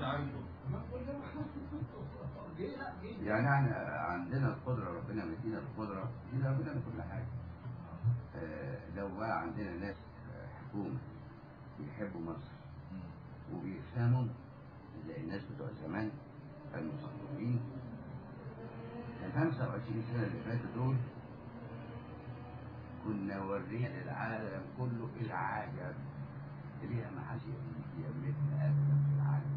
يعني احنا عندنا القدرة ربنا مدينا القدرة مدينا ربنا من كل حاجة آه، لو بقى عندنا ناس آه، حكومة بيحبوا مصر وبيفهموا زي الناس بتوع زمان المثقفين ال 25 سنة اللي فاتوا دول كنا ورينا للعالم كله العجب ليها ما حدش يملكنا ابدا في العالم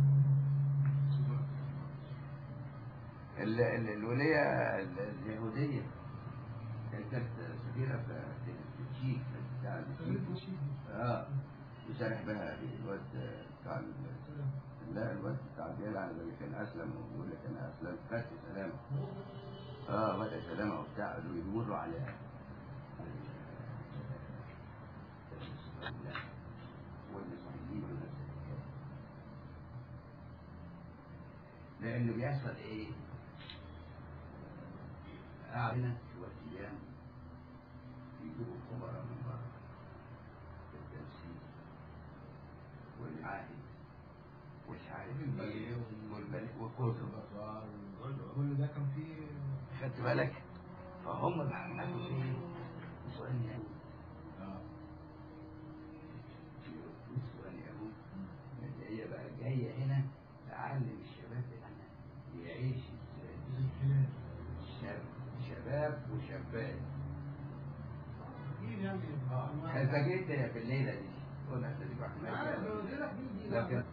ال- ال- الولية ال- اليهودية كانت سفيرة في في التشيك بتاع التشيك اه وشارح بها الواد بتاع ال- لا الواد بتاع بيلعب اللي كان اسلم ويقول لك انا اسلمت خدت سلامه اه بدأ سلامه وبتاع قالوا يمروا على والمسيحيين والناس الحكاية. لأنه بيحصل إيه؟ قاعدين شوية أيام يجيبوا خبراء من بره التمثيل والعاهد ومش عارف ايه والبنات وكتب كل ده كان فيه خدت بالك فهم بقى عملوا ايه نسوان يهود اه نسوان يهود اللي هي بقى جايه هنا تعلم الشباب هنا يعيش ازاي شاب شباب وشابات اكيد يعني اه انت جيت في الليله دي قلنا انت دي واحد لكن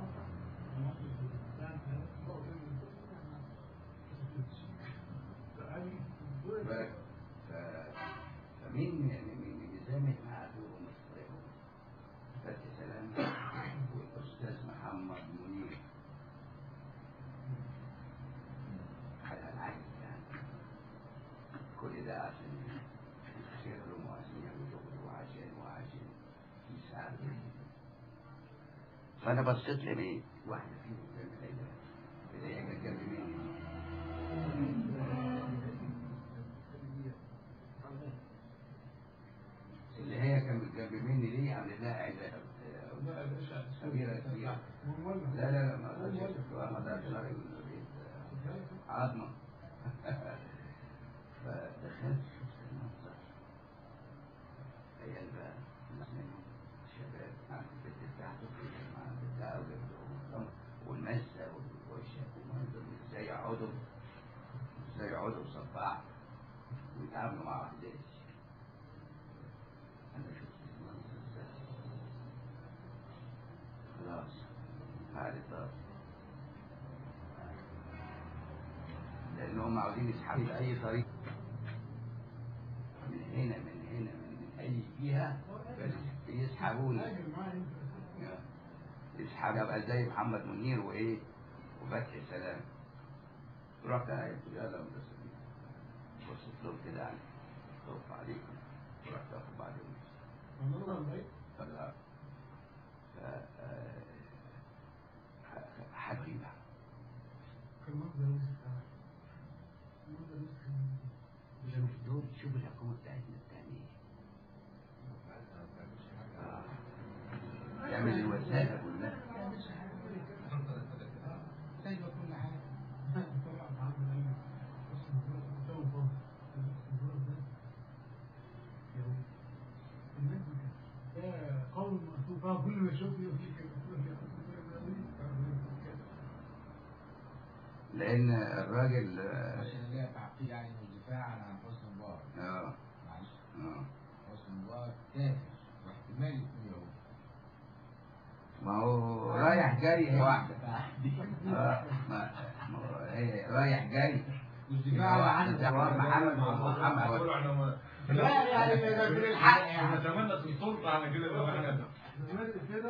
بالك ف- فمين يعني مين بيزامل مع عدوهم الصغير فتحي سلام والاستاذ محمد منير على العين يعني كل ده عشان يشتغلوا وعشان يعملوا وعشان وعشان يساعدوا فانا بصيت لمين واحده فيهم زي ما هي اللي هي كانت جنب مني اللي هي كانت جنب مني دي عامل لها علاج كبيره كبيره لا لا لا ما اقدرش أشوفها، ما اقدرش ألاقي البيت عظمه فدخلت شفت المنظر عيال بقى ناس منهم شباب مع البنت بتاعته مع البنت بتاعه وجنبهم والمسة والوشة ومنظر ازاي يقعدوا ازاي يقعدوا صباع ويتعاملوا مع واحدات انا شفت المنظر ده خلاص هذه طار لان هم عاوزين يسحبوا بأي طريق من هنا من هنا من اي جهة بس يسحبوني يسحب ابقى زي محمد منير وايه وفتحي سلام رحت انا قلت له يلا مدرسين بصيت لهم كده يعني طوف عليكم ورحت اخد بعض ومشيت فلا ف آه، ح- حبيبة شوف دول شوف الحكومة بتاعتنا الثانية تعمل الوسائل كلها سايبه كل حاجه قول مأسوفة كل ما يشوف يفتكر لأن الراجل اه عشان اللي هي تعقيد يعني والدفاع عن حسن مبارك اه معلش آه. حسن مبارك كافر واحتمال يكون يهودي ما هو رايح جاي هي واحدة اه ما ما هو هي رايح جاي والدفاع عن واحدة زي محمد محمد لا يعني من الحق يعني نتمنى في السلطة على كده لو احنا سمعت كده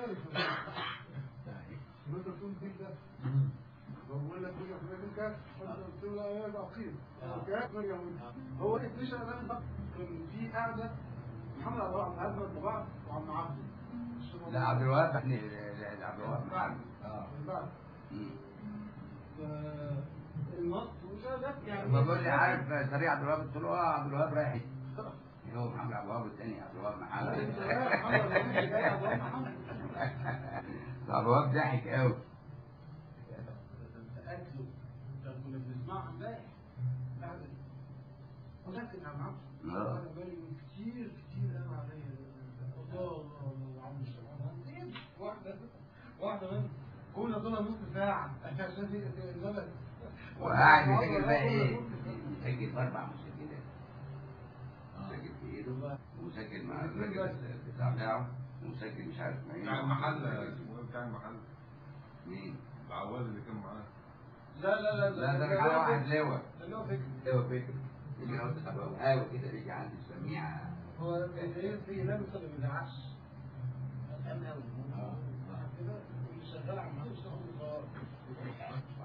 سمعت بتقول دي ده بقول لك كل حاجه كده قلت له لا يا عقيل كافر يهودي هو اكتشف ان كان في قاعده محمد عبد الوهاب عم عبد بعض وعم عبده لا عبد الوهاب احنا لا لا، عبد الوهاب محمد اه من بعد مم. النص ومش عارف يعني ما بقول لي عارف سريع عبد الوهاب قلت له اه عبد الوهاب رايح هو محمد عبد الوهاب الثاني عبد الوهاب محمد انت رايح محمد عبد الوهاب جاي عبد الوهاب محمد عبد الوهاب ضحك قوي اسمعها امبارح بعد متأكد يا عم آه. انا بالي من كتير كتير قوي عليا الله الله الله عم الشيطان واحدة واحدة منهم كنا طولها نص ساعة عشان هي الولد وقاعد يسجل بقى ايه؟ يسجل باربع مسجلات مسجل في ايده ومسجل مع الراجل بتاع بتاعه ومسجل مش عارف مين بتاع المحل اسمه ايه بتاع المحل مين؟ العواد اللي كان معاه لا لا لا لا ده كان واحد لواء ده اللي هو فكرة لواء فكر يجي يحط قهوه كده يجي عندي سميعه هو في في لابس اللي ما بيزعقش آه. كده اللي شغال على المحل يشتغل